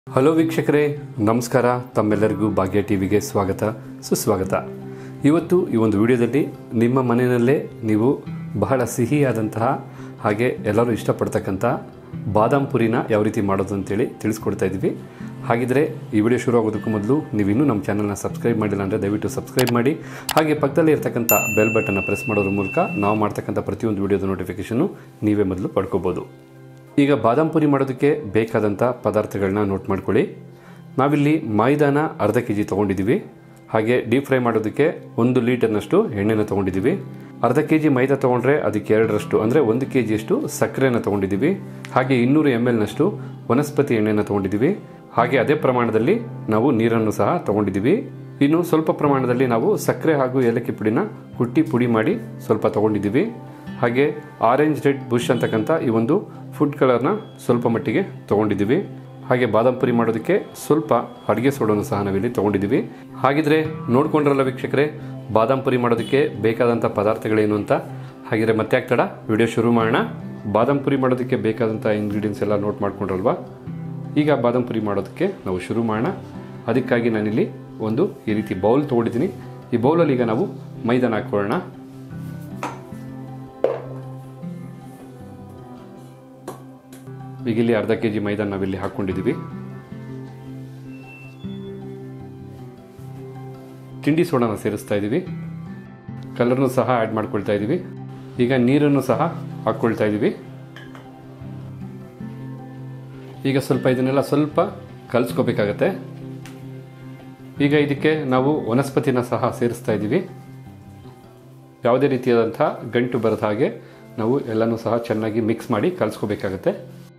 hello ವೀಕ್ಷಕರೇ ನಮಸ್ಕಾರ ತಮ್ಮೆಲ್ಲರಿಗೂ ಭಾಗ್ಯ ಟಿವಿಗೆ ಸ್ವಾಗತ ಸುಸ್ವಾಗತ ಇವತ್ತು ಈ ಒಂದು ವಿಡಿಯೋದಲ್ಲಿ ನಿಮ್ಮ ಮನೆಯಲ್ಲೇ ನೀವು ಬಹಳ ಸಿಹಿಯಾದಂತಹ ಹಾಗೆ ಎಲ್ಲರೂ ಇಷ್ಟಪಡ್ತಕ್ಕಂಥ ಬಾದಾಮ್ ಪುರಿನ ಯಾವ ರೀತಿ ಮಾಡೋದು ಅಂತೇಳಿ ತಿಳಿಸ್ಕೊಡ್ತಾ ಇದ್ದೀವಿ ಹಾಗಿದ್ರೆ ಈ ವಿಡಿಯೋ ಶುರು ಆಗೋದಕ್ಕೂ ಮೊದಲು ನೀವು ಇನ್ನೂ ನಮ್ಮ ಚಾನಲ್ನ ಸಬ್ಸ್ಕ್ರೈಬ್ ಮಾಡಿಲ್ಲ ಅಂದರೆ ದಯವಿಟ್ಟು ಸಬ್ಸ್ಕ್ರೈಬ್ ಮಾಡಿ ಹಾಗೆ ಪಕ್ಕದಲ್ಲಿ ಇರತಕ್ಕಂಥ ಬೆಲ್ ಬಟನ್ನ ಪ್ರೆಸ್ ಮಾಡೋದ್ರ ಮೂಲಕ ನಾವು ಮಾಡ್ತಕ್ಕಂಥ ಪ್ರತಿಯೊಂದು ವಿಡಿಯೋದ ನೋಟಿಫಿಕೇಷನ್ನು ನೀವೇ ಮೊದಲು ಪಡ್ಕೋಬೋದು ಈಗ ಬಾದಾಮ್ ಪುರಿ ಮಾಡೋದಕ್ಕೆ ಬೇಕಾದಂಥ ಪದಾರ್ಥಗಳನ್ನ ನೋಟ್ ಮಾಡ್ಕೊಳ್ಳಿ ನಾವಿಲ್ಲಿ ಮೈದಾನ ಅರ್ಧ ಕೆ ಜಿ ತೊಗೊಂಡಿದ್ದೀವಿ ಹಾಗೆ ಡೀಪ್ ಫ್ರೈ ಮಾಡೋದಕ್ಕೆ ಒಂದು ಲೀಟರ್ನಷ್ಟು ಎಣ್ಣೆನ ತೊಗೊಂಡಿದ್ದೀವಿ ಅರ್ಧ ಕೆ ಜಿ ಮೈದಾ ತೊಗೊಂಡ್ರೆ ಅದಕ್ಕೆ ಎರಡರಷ್ಟು ಅಂದರೆ ಒಂದು ಕೆ ಜಿಯಷ್ಟು ಸಕ್ಕರೆನ ತೊಗೊಂಡಿದ್ದೀವಿ ಹಾಗೆ ಇನ್ನೂರು ಎಮ್ ಎಲ್ನಷ್ಟು ವನಸ್ಪತಿ ಎಣ್ಣೆನ ತೊಗೊಂಡಿದ್ದೀವಿ ಹಾಗೆ ಅದೇ ಪ್ರಮಾಣದಲ್ಲಿ ನಾವು ನೀರನ್ನು ಸಹ ತೊಗೊಂಡಿದ್ದೀವಿ ಇನ್ನು ಸ್ವಲ್ಪ ಪ್ರಮಾಣದಲ್ಲಿ ನಾವು ಸಕ್ಕರೆ ಹಾಗೂ ಏಲಕ್ಕಿ ಪುಡಿನ ಕುಟ್ಟಿ ಪುಡಿ ಮಾಡಿ ಸ್ವಲ್ಪ ತೊಗೊಂಡಿದ್ದೀವಿ ಹಾಗೆ ಆರೆಂಜ್ ರೆಡ್ ಬುಷ್ ಅಂತಕ್ಕಂಥ ಈ ಒಂದು ಫುಡ್ ಕಲರ್ನ ಸ್ವಲ್ಪ ಮಟ್ಟಿಗೆ ತೊಗೊಂಡಿದ್ದೀವಿ ಹಾಗೆ ಬಾದಾಮ್ ಪುರಿ ಮಾಡೋದಕ್ಕೆ ಸ್ವಲ್ಪ ಅಡುಗೆ ಸೋಡನ್ನು ಸಹ ನಾವಿಲ್ಲಿ ತೊಗೊಂಡಿದ್ದೀವಿ ಹಾಗಿದ್ರೆ ನೋಡ್ಕೊಂಡ್ರಲ್ಲ ವೀಕ್ಷಕರೇ ಬಾದಾಮ್ ಪುರಿ ಮಾಡೋದಕ್ಕೆ ಬೇಕಾದಂಥ ಪದಾರ್ಥಗಳೇನು ಅಂತ ಹಾಗಿದ್ರೆ ಮತ್ತೆ ಆಗ್ತಡ ವಿಡಿಯೋ ಶುರು ಮಾಡೋಣ ಬಾದಾಮ್ ಪುರಿ ಮಾಡೋದಕ್ಕೆ ಬೇಕಾದಂಥ ಇಂಗ್ರೀಡಿಯೆಂಟ್ಸ್ ಎಲ್ಲ ನೋಟ್ ಮಾಡ್ಕೊಂಡ್ರಲ್ವಾ ಈಗ ಬಾದಾಮ್ ಪುರಿ ಮಾಡೋದಕ್ಕೆ ನಾವು ಶುರು ಮಾಡೋಣ ಅದಕ್ಕಾಗಿ ನಾನಿಲ್ಲಿ ಒಂದು ಈ ರೀತಿ ಬೌಲ್ ತೊಗೊಂಡಿದ್ದೀನಿ ಈ ಬೌಲಲ್ಲಿ ಈಗ ನಾವು ಮೈದಾನ ಹಾಕ್ಕೊಳ್ಳೋಣ ಈಗ ಇಲ್ಲಿ ಅರ್ಧ ಕೆ ಜಿ ಮೈದಾ ನಾವಿಲ್ಲಿ ಹಾಕ್ಕೊಂಡಿದ್ದೀವಿ ತಿಂಡಿ ಸೋಡಾನ ಸೇರಿಸ್ತಾ ಇದ್ದೀವಿ ಕಲರ್ನು ಸಹ ಆ್ಯಡ್ ಮಾಡ್ಕೊಳ್ತಾ ಇದ್ದೀವಿ ಈಗ ನೀರನ್ನು ಸಹ ಹಾಕ್ಕೊಳ್ತಾ ಇದ್ದೀವಿ ಈಗ ಸ್ವಲ್ಪ ಇದನ್ನೆಲ್ಲ ಸ್ವಲ್ಪ ಕಲಿಸ್ಕೋಬೇಕಾಗತ್ತೆ ಈಗ ಇದಕ್ಕೆ ನಾವು ವನಸ್ಪತಿನ ಸಹ ಸೇರಿಸ್ತಾ ಇದ್ದೀವಿ ಯಾವುದೇ ರೀತಿಯಾದಂಥ ಗಂಟು ಬರದ ಹಾಗೆ ನಾವು ಎಲ್ಲನೂ ಸಹ ಚೆನ್ನಾಗಿ ಮಿಕ್ಸ್ ಮಾಡಿ ಕಲಿಸ್ಕೋಬೇಕಾಗತ್ತೆ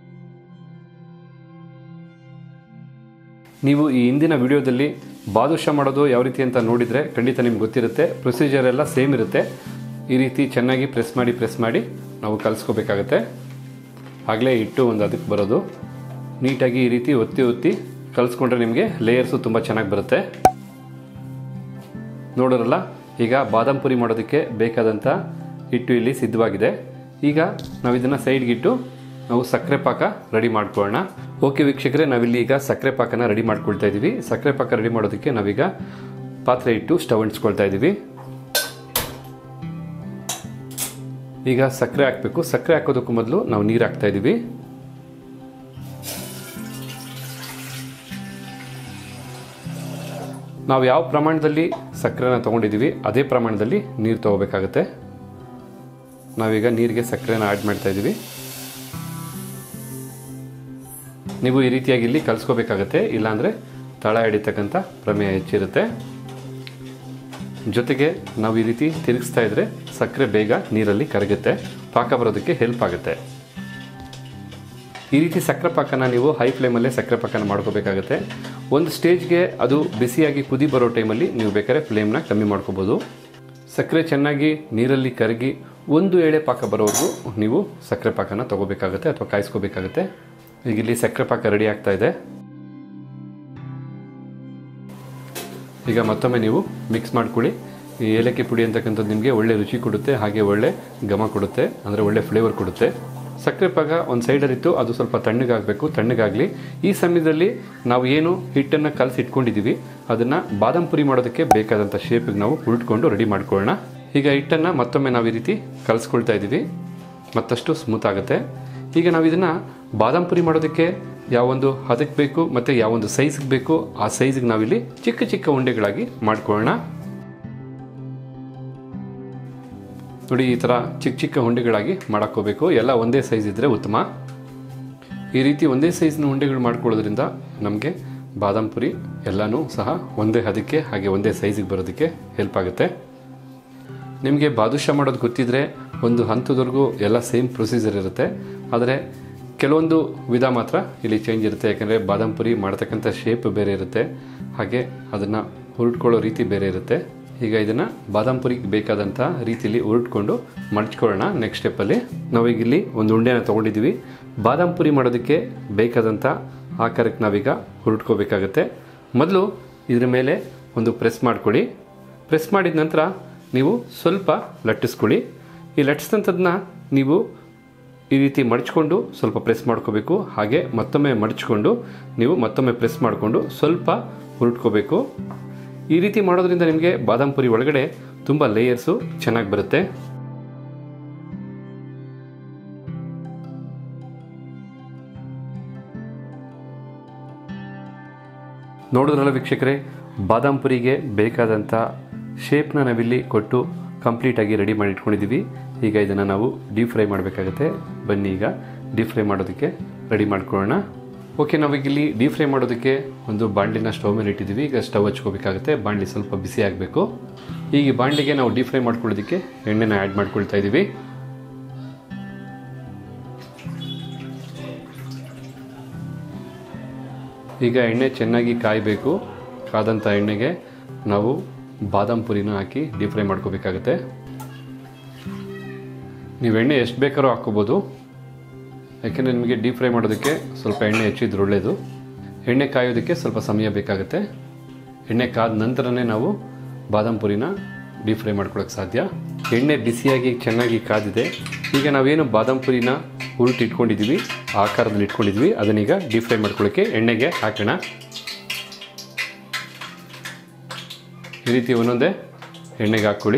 ನೀವು ಈ ಹಿಂದಿನ ವಿಡಿಯೋದಲ್ಲಿ ಬಾದುಷ ಮಾಡೋದು ಯಾವ ರೀತಿ ಅಂತ ನೋಡಿದರೆ ಖಂಡಿತ ನಿಮ್ಗೆ ಗೊತ್ತಿರುತ್ತೆ ಪ್ರೊಸೀಜರ್ ಎಲ್ಲ ಸೇಮ್ ಇರುತ್ತೆ ಈ ರೀತಿ ಚೆನ್ನಾಗಿ ಪ್ರೆಸ್ ಮಾಡಿ ಪ್ರೆಸ್ ಮಾಡಿ ನಾವು ಕಲಿಸ್ಕೋಬೇಕಾಗತ್ತೆ ಆಗಲೇ ಇಟ್ಟು ಒಂದು ಅದಕ್ಕೆ ಬರೋದು ನೀಟಾಗಿ ಈ ರೀತಿ ಒತ್ತಿ ಒತ್ತಿ ಕಲಿಸ್ಕೊಂಡ್ರೆ ನಿಮಗೆ ಲೇಯರ್ಸು ತುಂಬ ಚೆನ್ನಾಗಿ ಬರುತ್ತೆ ನೋಡೋರಲ್ಲ ಈಗ ಬಾದಾಮ್ ಪುರಿ ಮಾಡೋದಕ್ಕೆ ಬೇಕಾದಂಥ ಹಿಟ್ಟು ಇಲ್ಲಿ ಸಿದ್ಧವಾಗಿದೆ ಈಗ ನಾವು ಇದನ್ನು ಸೈಡ್ಗಿಟ್ಟು ನಾವು ಸಕ್ಕರೆ ಪಾಕ ರೆಡಿ ಮಾಡ್ಕೊಳ್ಳೋಣ ಓಕೆ ವೀಕ್ಷಕರೇ ನಾವಿಲ್ಲಿ ಈಗ ಸಕ್ಕರೆ ಪಾಕನ ರೆಡಿ ಮಾಡ್ಕೊಳ್ತಾ ಇದ್ದೀವಿ ಸಕ್ಕರೆ ಪಾಕ ರೆಡಿ ಮಾಡೋದಕ್ಕೆ ನಾವೀಗ ಪಾತ್ರೆ ಇಟ್ಟು ಸ್ಟವ್ ಅಂಟಿಸ್ಕೊಳ್ತಾ ಇದ್ದೀವಿ ಈಗ ಸಕ್ಕರೆ ಹಾಕಬೇಕು ಸಕ್ಕರೆ ಹಾಕೋದಕ್ಕೂ ಮೊದಲು ನಾವು ನೀರು ಹಾಕ್ತಾ ಇದ್ದೀವಿ ನಾವು ಯಾವ ಪ್ರಮಾಣದಲ್ಲಿ ಸಕ್ಕರೆನ ತೊಗೊಂಡಿದ್ದೀವಿ ಅದೇ ಪ್ರಮಾಣದಲ್ಲಿ ನೀರು ತೊಗೋಬೇಕಾಗತ್ತೆ ನಾವೀಗ ನೀರಿಗೆ ಸಕ್ಕರೆನ ಆ್ಯಡ್ ಮಾಡ್ತಾ ಇದ್ದೀವಿ ನೀವು ಈ ರೀತಿಯಾಗಿ ಇಲ್ಲಿ ಕಲಿಸ್ಕೋಬೇಕಾಗತ್ತೆ ಇಲ್ಲಾಂದರೆ ತಳ ಹಿಡಿತಕ್ಕಂಥ ಪ್ರಮೇಯ ಹೆಚ್ಚಿರುತ್ತೆ ಜೊತೆಗೆ ನಾವು ಈ ರೀತಿ ತಿರುಗಿಸ್ತಾ ಇದ್ರೆ ಸಕ್ಕರೆ ಬೇಗ ನೀರಲ್ಲಿ ಕರಗುತ್ತೆ ಪಾಕ ಬರೋದಕ್ಕೆ ಹೆಲ್ಪ್ ಆಗುತ್ತೆ ಈ ರೀತಿ ಸಕ್ಕರೆ ಪಾಕನ ನೀವು ಹೈ ಫ್ಲೇಮಲ್ಲೇ ಸಕ್ಕರೆ ಪಾಕನ ಮಾಡ್ಕೋಬೇಕಾಗತ್ತೆ ಒಂದು ಸ್ಟೇಜ್ಗೆ ಅದು ಬಿಸಿಯಾಗಿ ಕುದಿ ಬರೋ ಟೈಮಲ್ಲಿ ನೀವು ಬೇಕಾದ್ರೆ ಫ್ಲೇಮ್ನ ಕಮ್ಮಿ ಮಾಡ್ಕೋಬೋದು ಸಕ್ಕರೆ ಚೆನ್ನಾಗಿ ನೀರಲ್ಲಿ ಕರಗಿ ಒಂದು ಎಳೆ ಪಾಕ ಬರೋವರೆಗೂ ನೀವು ಸಕ್ಕರೆ ಪಾಕನ ತಗೋಬೇಕಾಗತ್ತೆ ಅಥವಾ ಕಾಯಿಸ್ಕೋಬೇಕಾಗತ್ತೆ ಈಗ ಇಲ್ಲಿ ಸಕ್ಕರೆ ಪಾಕ ರೆಡಿ ಆಗ್ತಾ ಇದೆ ಈಗ ಮತ್ತೊಮ್ಮೆ ನೀವು ಮಿಕ್ಸ್ ಮಾಡ್ಕೊಳ್ಳಿ ಈ ಏಲಕ್ಕಿ ಪುಡಿ ಅಂತಕ್ಕಂಥದ್ದು ನಿಮಗೆ ಒಳ್ಳೆ ರುಚಿ ಕೊಡುತ್ತೆ ಹಾಗೆ ಒಳ್ಳೆ ಘಮ ಕೊಡುತ್ತೆ ಅಂದರೆ ಒಳ್ಳೆ ಫ್ಲೇವರ್ ಕೊಡುತ್ತೆ ಸಕ್ಕರೆ ಪಾಕ ಒಂದು ಸೈಡಲ್ಲಿತ್ತು ಅದು ಸ್ವಲ್ಪ ತಣ್ಣಗಾಗಬೇಕು ತಣ್ಣಗಾಗಲಿ ಈ ಸಮಯದಲ್ಲಿ ನಾವು ಏನು ಹಿಟ್ಟನ್ನು ಕಲಸಿ ಇಟ್ಕೊಂಡಿದ್ದೀವಿ ಅದನ್ನು ಬಾದಾಮ್ ಪುರಿ ಮಾಡೋದಕ್ಕೆ ಬೇಕಾದಂಥ ಶೇಪಿಗೆ ನಾವು ಉರುಟ್ಕೊಂಡು ರೆಡಿ ಮಾಡ್ಕೊಳ್ಳೋಣ ಈಗ ಹಿಟ್ಟನ್ನು ಮತ್ತೊಮ್ಮೆ ನಾವು ಈ ರೀತಿ ಕಲಿಸ್ಕೊಳ್ತಾ ಇದ್ದೀವಿ ಮತ್ತಷ್ಟು ಸ್ಮೂತ್ ಆಗುತ್ತೆ ಈಗ ನಾವು ಇದನ್ನು ಬಾದಾಮ್ ಪುರಿ ಮಾಡೋದಕ್ಕೆ ಯಾವೊಂದು ಹದಕ್ಕೆ ಬೇಕು ಮತ್ತು ಯಾವೊಂದು ಸೈಜ್ಗೆ ಬೇಕು ಆ ಸೈಜ್ಗೆ ನಾವಿಲ್ಲಿ ಚಿಕ್ಕ ಚಿಕ್ಕ ಉಂಡೆಗಳಾಗಿ ಮಾಡ್ಕೊಳ್ಳೋಣ ನೋಡಿ ಈ ಥರ ಚಿಕ್ಕ ಚಿಕ್ಕ ಉಂಡೆಗಳಾಗಿ ಮಾಡಾಕೋಬೇಕು ಎಲ್ಲ ಒಂದೇ ಸೈಜ್ ಇದ್ದರೆ ಉತ್ತಮ ಈ ರೀತಿ ಒಂದೇ ಸೈಜ್ನ ಉಂಡೆಗಳು ಮಾಡ್ಕೊಳ್ಳೋದ್ರಿಂದ ನಮಗೆ ಬಾದಾಮ್ ಪುರಿ ಎಲ್ಲನೂ ಸಹ ಒಂದೇ ಹದಕ್ಕೆ ಹಾಗೆ ಒಂದೇ ಸೈಜಿಗೆ ಬರೋದಕ್ಕೆ ಹೆಲ್ಪ್ ಆಗುತ್ತೆ ನಿಮಗೆ ಬಾದುಷ ಮಾಡೋದು ಗೊತ್ತಿದ್ರೆ ಒಂದು ಹಂತದವರೆಗೂ ಎಲ್ಲ ಸೇಮ್ ಪ್ರೊಸೀಜರ್ ಇರುತ್ತೆ ಆದರೆ ಕೆಲವೊಂದು ವಿಧ ಮಾತ್ರ ಇಲ್ಲಿ ಚೇಂಜ್ ಇರುತ್ತೆ ಯಾಕಂದರೆ ಬಾದಾಮ್ ಪುರಿ ಮಾಡ್ತಕ್ಕಂಥ ಶೇಪ್ ಬೇರೆ ಇರುತ್ತೆ ಹಾಗೆ ಅದನ್ನು ಹುರುಟ್ಕೊಳ್ಳೋ ರೀತಿ ಬೇರೆ ಇರುತ್ತೆ ಈಗ ಇದನ್ನು ಬಾದಾಮ್ ಪುರಿಗೆ ಬೇಕಾದಂಥ ರೀತಿಯಲ್ಲಿ ಉರುಟ್ಕೊಂಡು ಮಡ್ಚ್ಕೊಳ್ಳೋಣ ನೆಕ್ಸ್ಟ್ ಸ್ಟೆಪ್ಪಲ್ಲಿ ನಾವೀಗ ಇಲ್ಲಿ ಒಂದು ಉಂಡೆನ ತೊಗೊಂಡಿದ್ದೀವಿ ಬಾದಾಮ್ ಪುರಿ ಮಾಡೋದಕ್ಕೆ ಬೇಕಾದಂಥ ಆಕಾರಕ್ಕೆ ನಾವೀಗ ಹುರುಟ್ಕೋಬೇಕಾಗತ್ತೆ ಮೊದಲು ಇದ್ರ ಮೇಲೆ ಒಂದು ಪ್ರೆಸ್ ಮಾಡ್ಕೊಳ್ಳಿ ಪ್ರೆಸ್ ಮಾಡಿದ ನಂತರ ನೀವು ಸ್ವಲ್ಪ ಲಟ್ಟಿಸ್ಕೊಳ್ಳಿ ಈ ಲಟ್ಟಿಸಿದಂಥದ್ದನ್ನ ನೀವು ಈ ರೀತಿ ಮಡಚ್ಕೊಂಡು ಸ್ವಲ್ಪ ಪ್ರೆಸ್ ಮಾಡ್ಕೋಬೇಕು ಹಾಗೆ ಮತ್ತೊಮ್ಮೆ ಮಡಚ್ಕೊಂಡು ನೀವು ಮತ್ತೊಮ್ಮೆ ಪ್ರೆಸ್ ಮಾಡಿಕೊಂಡು ಸ್ವಲ್ಪ ಹುರುಟ್ಕೋಬೇಕು ಈ ರೀತಿ ಮಾಡೋದ್ರಿಂದ ನಿಮಗೆ ಬಾದಾಮ್ ಪುರಿ ಒಳಗಡೆ ತುಂಬ ಲೇಯರ್ಸು ಚೆನ್ನಾಗಿ ಬರುತ್ತೆ ನೋಡಿದ್ರಲ್ಲ ವೀಕ್ಷಕರೇ ಬಾದಾಮ್ ಪುರಿಗೆ ಬೇಕಾದಂಥ ಶೇಪ್ನ ನಾವಿಲ್ಲಿ ಕೊಟ್ಟು ಕಂಪ್ಲೀಟಾಗಿ ರೆಡಿ ಮಾಡಿ ಇಟ್ಕೊಂಡಿದ್ದೀವಿ ಈಗ ಇದನ್ನು ನಾವು ಡೀಪ್ ಫ್ರೈ ಮಾಡಬೇಕಾಗುತ್ತೆ ಬನ್ನಿ ಈಗ ಡೀಪ್ ಫ್ರೈ ಮಾಡೋದಕ್ಕೆ ರೆಡಿ ಮಾಡ್ಕೊಳ್ಳೋಣ ಓಕೆ ನಾವೀಗ ಇಲ್ಲಿ ಡೀಪ್ ಫ್ರೈ ಮಾಡೋದಕ್ಕೆ ಒಂದು ಬಾಣಲಿನ ಸ್ಟವ್ ಮೇಲೆ ಇಟ್ಟಿದ್ದೀವಿ ಈಗ ಸ್ಟವ್ ಹಚ್ಕೋಬೇಕಾಗುತ್ತೆ ಬಾಣಲಿ ಸ್ವಲ್ಪ ಬಿಸಿ ಆಗಬೇಕು ಈಗ ಈ ಬಾಣಲಿಗೆ ನಾವು ಡೀಪ್ ಫ್ರೈ ಮಾಡ್ಕೊಳ್ಳೋದಕ್ಕೆ ಎಣ್ಣೆನ ಆ್ಯಡ್ ಮಾಡ್ಕೊಳ್ತಾ ಇದ್ದೀವಿ ಈಗ ಎಣ್ಣೆ ಚೆನ್ನಾಗಿ ಕಾಯಬೇಕು ಕಾದಂಥ ಎಣ್ಣೆಗೆ ನಾವು ಬಾದಾಮ್ ಪುರಿನ ಹಾಕಿ ಡೀಪ್ ಫ್ರೈ ಮಾಡ್ಕೋಬೇಕಾಗತ್ತೆ ನೀವು ಎಣ್ಣೆ ಎಷ್ಟು ಬೇಕಾದ್ರೂ ಹಾಕ್ಕೋಬೋದು ಯಾಕೆಂದರೆ ನಿಮಗೆ ಡೀಪ್ ಫ್ರೈ ಮಾಡೋದಕ್ಕೆ ಸ್ವಲ್ಪ ಎಣ್ಣೆ ಹೆಚ್ಚಿದ್ರೆ ಒಳ್ಳೆಯದು ಎಣ್ಣೆ ಕಾಯೋದಕ್ಕೆ ಸ್ವಲ್ಪ ಸಮಯ ಬೇಕಾಗುತ್ತೆ ಎಣ್ಣೆ ಕಾದ ನಂತರನೇ ನಾವು ಬಾದಾಮ್ ಪುರಿನ ಡೀಪ್ ಫ್ರೈ ಮಾಡ್ಕೊಳ್ಳೋಕೆ ಸಾಧ್ಯ ಎಣ್ಣೆ ಬಿಸಿಯಾಗಿ ಚೆನ್ನಾಗಿ ಕಾದಿದೆ ಈಗ ನಾವೇನು ಬಾದಾಮ್ ಪುರಿನ ಉರುಟಿ ಇಟ್ಕೊಂಡಿದ್ದೀವಿ ಆಕಾರದಲ್ಲಿ ಇಟ್ಕೊಂಡಿದ್ವಿ ಅದನ್ನೀಗ ಡೀಪ್ ಫ್ರೈ ಮಾಡ್ಕೊಳ್ಳೋಕ್ಕೆ ಎಣ್ಣೆಗೆ ಹಾಕೋಣ ಈ ರೀತಿ ಒಂದೊಂದೇ ಎಣ್ಣೆಗೆ ಹಾಕ್ಕೊಳ್ಳಿ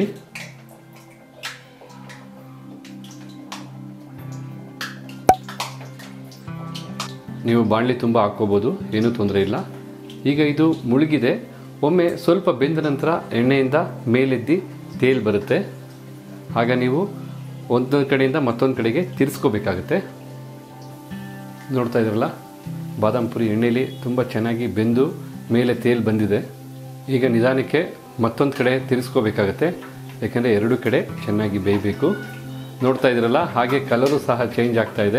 ನೀವು ಬಾಣಲಿ ತುಂಬ ಹಾಕ್ಕೋಬೋದು ಏನೂ ತೊಂದರೆ ಇಲ್ಲ ಈಗ ಇದು ಮುಳುಗಿದೆ ಒಮ್ಮೆ ಸ್ವಲ್ಪ ಬೆಂದ ನಂತರ ಎಣ್ಣೆಯಿಂದ ಮೇಲೆದ್ದಿ ತೇಲ್ ಬರುತ್ತೆ ಆಗ ನೀವು ಒಂದೊಂದು ಕಡೆಯಿಂದ ಮತ್ತೊಂದು ಕಡೆಗೆ ತಿರ್ಸ್ಕೋಬೇಕಾಗುತ್ತೆ ನೋಡ್ತಾ ಇದ್ರಲ್ಲ ಬಾದಾಮ್ ಪುರಿ ಎಣ್ಣೆಯಲ್ಲಿ ತುಂಬ ಚೆನ್ನಾಗಿ ಬೆಂದು ಮೇಲೆ ತೇಲ್ ಬಂದಿದೆ ಈಗ ನಿಧಾನಕ್ಕೆ ಮತ್ತೊಂದು ಕಡೆ ತಿರ್ಸ್ಕೋಬೇಕಾಗತ್ತೆ ಯಾಕೆಂದರೆ ಎರಡು ಕಡೆ ಚೆನ್ನಾಗಿ ಬೇಯಬೇಕು ನೋಡ್ತಾ ಇದ್ರಲ್ಲ ಹಾಗೆ ಕಲರು ಸಹ ಚೇಂಜ್ ಆಗ್ತಾ ಇದೆ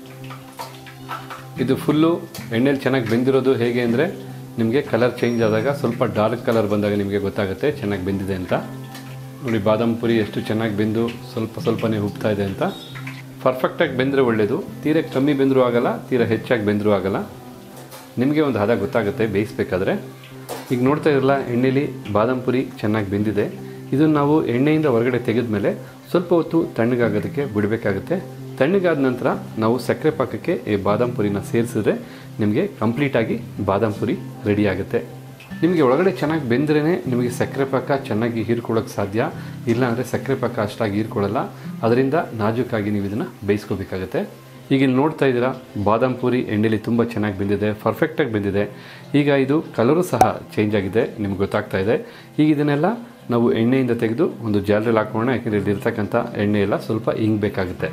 ಇದು ಫುಲ್ಲು ಎಣ್ಣೆಲಿ ಚೆನ್ನಾಗಿ ಬೆಂದಿರೋದು ಹೇಗೆ ಅಂದರೆ ನಿಮಗೆ ಕಲರ್ ಚೇಂಜ್ ಆದಾಗ ಸ್ವಲ್ಪ ಡಾರ್ಕ್ ಕಲರ್ ಬಂದಾಗ ನಿಮಗೆ ಗೊತ್ತಾಗುತ್ತೆ ಚೆನ್ನಾಗಿ ಬೆಂದಿದೆ ಅಂತ ನೋಡಿ ಬಾದಾಮ್ ಪುರಿ ಎಷ್ಟು ಚೆನ್ನಾಗಿ ಬೆಂದು ಸ್ವಲ್ಪ ಸ್ವಲ್ಪನೇ ಉಬ್ತಾ ಇದೆ ಅಂತ ಪರ್ಫೆಕ್ಟಾಗಿ ಬೆಂದರೆ ಒಳ್ಳೆಯದು ತೀರ ಕಮ್ಮಿ ಬೆಂದರೂ ಆಗಲ್ಲ ತೀರ ಹೆಚ್ಚಾಗಿ ಬೆಂದರೂ ಆಗಲ್ಲ ನಿಮಗೆ ಒಂದು ಹದ ಗೊತ್ತಾಗುತ್ತೆ ಬೇಯಿಸ್ಬೇಕಾದ್ರೆ ಈಗ ನೋಡ್ತಾ ಇರಲ್ಲ ಎಣ್ಣೆಲಿ ಬಾದಾಮ್ ಪುರಿ ಚೆನ್ನಾಗಿ ಬೆಂದಿದೆ ಇದನ್ನು ನಾವು ಎಣ್ಣೆಯಿಂದ ಹೊರಗಡೆ ತೆಗೆದ ಮೇಲೆ ಸ್ವಲ್ಪ ಹೊತ್ತು ತಣ್ಣಗಾಗೋದಕ್ಕೆ ಬಿಡಬೇಕಾಗುತ್ತೆ ತಣ್ಣಗಾದ ನಂತರ ನಾವು ಸಕ್ಕರೆ ಪಾಕಕ್ಕೆ ಈ ಬಾದಾಮ್ ಪುರಿನ ಸೇರಿಸಿದ್ರೆ ನಿಮಗೆ ಕಂಪ್ಲೀಟಾಗಿ ಬಾದಾಮ್ ಪುರಿ ರೆಡಿ ಆಗುತ್ತೆ ನಿಮಗೆ ಒಳಗಡೆ ಚೆನ್ನಾಗಿ ಬೆಂದ್ರೇ ನಿಮಗೆ ಸಕ್ಕರೆ ಪಾಕ ಚೆನ್ನಾಗಿ ಹೀರ್ಕೊಳ್ಳೋಕೆ ಸಾಧ್ಯ ಇಲ್ಲ ಅಂದರೆ ಸಕ್ಕರೆ ಪಾಕ ಅಷ್ಟಾಗಿ ಹೀರ್ಕೊಳ್ಳಲ್ಲ ಅದರಿಂದ ನಾಜೂಕಾಗಿ ನೀವು ಇದನ್ನು ಬೇಯಿಸ್ಕೋಬೇಕಾಗತ್ತೆ ಈಗ ಇಲ್ಲಿ ನೋಡ್ತಾ ಇದ್ದೀರಾ ಬಾದಾಮ್ ಪೂರಿ ಎಣ್ಣೆಲಿ ತುಂಬ ಚೆನ್ನಾಗಿ ಬೆಂದಿದೆ ಪರ್ಫೆಕ್ಟಾಗಿ ಬೆಂದಿದೆ ಈಗ ಇದು ಕಲರು ಸಹ ಚೇಂಜ್ ಆಗಿದೆ ನಿಮ್ಗೆ ಗೊತ್ತಾಗ್ತಾ ಇದೆ ಈಗ ಇದನ್ನೆಲ್ಲ ನಾವು ಎಣ್ಣೆಯಿಂದ ತೆಗೆದು ಒಂದು ಜಾಲರಲ್ಲಿ ಹಾಕೋಣ ಯಾಕೆಂದರೆ ಇಲ್ಲಿರ್ತಕ್ಕಂಥ ಎಣ್ಣೆ ಎಲ್ಲ ಸ್ವಲ್ಪ ಇಂಗಬೇಕಾಗುತ್ತೆ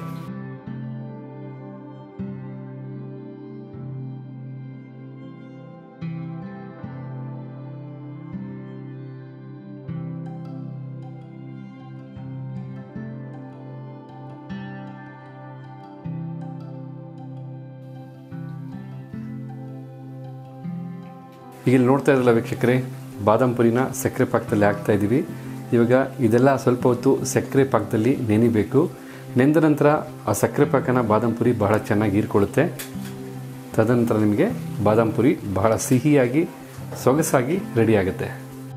ಈಗ ಇಲ್ಲಿ ನೋಡ್ತಾ ಇದ್ರಲ್ಲ ವೀಕ್ಷಕರೇ ಬಾದಾಮ್ ಪುರಿನ ಸಕ್ಕರೆ ಪಾಕದಲ್ಲಿ ಹಾಕ್ತಾ ಇದ್ದೀವಿ ಇವಾಗ ಇದೆಲ್ಲ ಸ್ವಲ್ಪ ಹೊತ್ತು ಸಕ್ಕರೆ ಪಾಕದಲ್ಲಿ ನೆನಿಬೇಕು ನೆಂದ ನಂತರ ಆ ಸಕ್ಕರೆ ಪಾಕನ ಬಾದಾಮ್ ಪುರಿ ಬಹಳ ಚೆನ್ನಾಗಿ ಹೀರ್ಕೊಳ್ಳುತ್ತೆ ತದನಂತರ ನಿಮಗೆ ಬಾದಾಮ್ ಪುರಿ ಬಹಳ ಸಿಹಿಯಾಗಿ ಸೊಗಸಾಗಿ ರೆಡಿ ಆಗುತ್ತೆ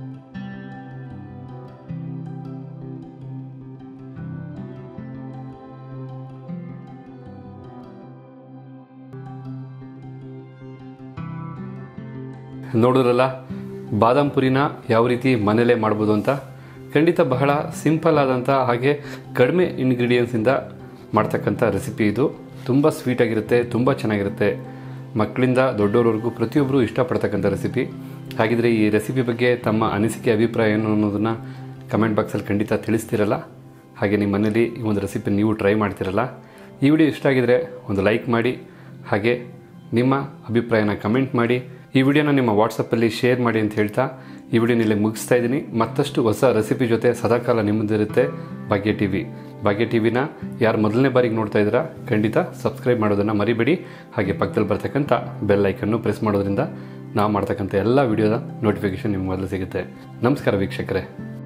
ನೋಡಿದ್ರಲ್ಲ ಬಾದಾಮ್ ಪುರಿನ ಯಾವ ರೀತಿ ಮನೇಲೇ ಮಾಡ್ಬೋದು ಅಂತ ಖಂಡಿತ ಬಹಳ ಸಿಂಪಲ್ ಆದಂಥ ಹಾಗೆ ಕಡಿಮೆ ಇಂಗ್ರೀಡಿಯೆಂಟ್ಸಿಂದ ಮಾಡ್ತಕ್ಕಂಥ ರೆಸಿಪಿ ಇದು ತುಂಬ ಸ್ವೀಟಾಗಿರುತ್ತೆ ತುಂಬ ಚೆನ್ನಾಗಿರುತ್ತೆ ಮಕ್ಕಳಿಂದ ದೊಡ್ಡವರವರೆಗೂ ಪ್ರತಿಯೊಬ್ಬರು ಇಷ್ಟಪಡ್ತಕ್ಕಂಥ ರೆಸಿಪಿ ಹಾಗಿದ್ರೆ ಈ ರೆಸಿಪಿ ಬಗ್ಗೆ ತಮ್ಮ ಅನಿಸಿಕೆ ಅಭಿಪ್ರಾಯ ಏನು ಅನ್ನೋದನ್ನು ಕಮೆಂಟ್ ಬಾಕ್ಸಲ್ಲಿ ಖಂಡಿತ ತಿಳಿಸ್ತಿರಲ್ಲ ಹಾಗೆ ನಿಮ್ಮ ಮನೇಲಿ ಈ ಒಂದು ರೆಸಿಪಿ ನೀವು ಟ್ರೈ ಮಾಡ್ತಿರಲ್ಲ ಈ ವಿಡಿಯೋ ಇಷ್ಟ ಆಗಿದರೆ ಒಂದು ಲೈಕ್ ಮಾಡಿ ಹಾಗೆ ನಿಮ್ಮ ಅಭಿಪ್ರಾಯನ ಕಮೆಂಟ್ ಮಾಡಿ ಈ ವಿಡಿಯೋನ ನಿಮ್ಮ ವಾಟ್ಸಪ್ಪಲ್ಲಿ ಶೇರ್ ಮಾಡಿ ಅಂತ ಹೇಳ್ತಾ ಈ ವಿಡಿಯೋನ ಇಲ್ಲಿ ಮುಗಿಸ್ತಾ ಇದ್ದೀನಿ ಮತ್ತಷ್ಟು ಹೊಸ ರೆಸಿಪಿ ಜೊತೆ ಸದಾಕಾಲ ನಿಮ್ಮದಿರುತ್ತೆ ಭಾಗ್ಯ ಟಿ ವಿ ಭಾಗ್ಯ ಟಿ ವಿನ ಯಾರು ಮೊದಲನೇ ಬಾರಿಗೆ ನೋಡ್ತಾ ಇದ್ದೀರಾ ಖಂಡಿತ ಸಬ್ಸ್ಕ್ರೈಬ್ ಮಾಡೋದನ್ನು ಮರಿಬೇಡಿ ಹಾಗೆ ಪಕ್ಕದಲ್ಲಿ ಬರ್ತಕ್ಕಂಥ ಬೆಲ್ ಐಕನ್ನು ಪ್ರೆಸ್ ಮಾಡೋದ್ರಿಂದ ನಾವು ಮಾಡ್ತಕ್ಕಂಥ ಎಲ್ಲ ವಿಡಿಯೋದ ನೋಟಿಫಿಕೇಶನ್ ನಿಮ್ಗೆ ಮೊದಲು ಸಿಗುತ್ತೆ ನಮಸ್ಕಾರ ವೀಕ್ಷಕರೇ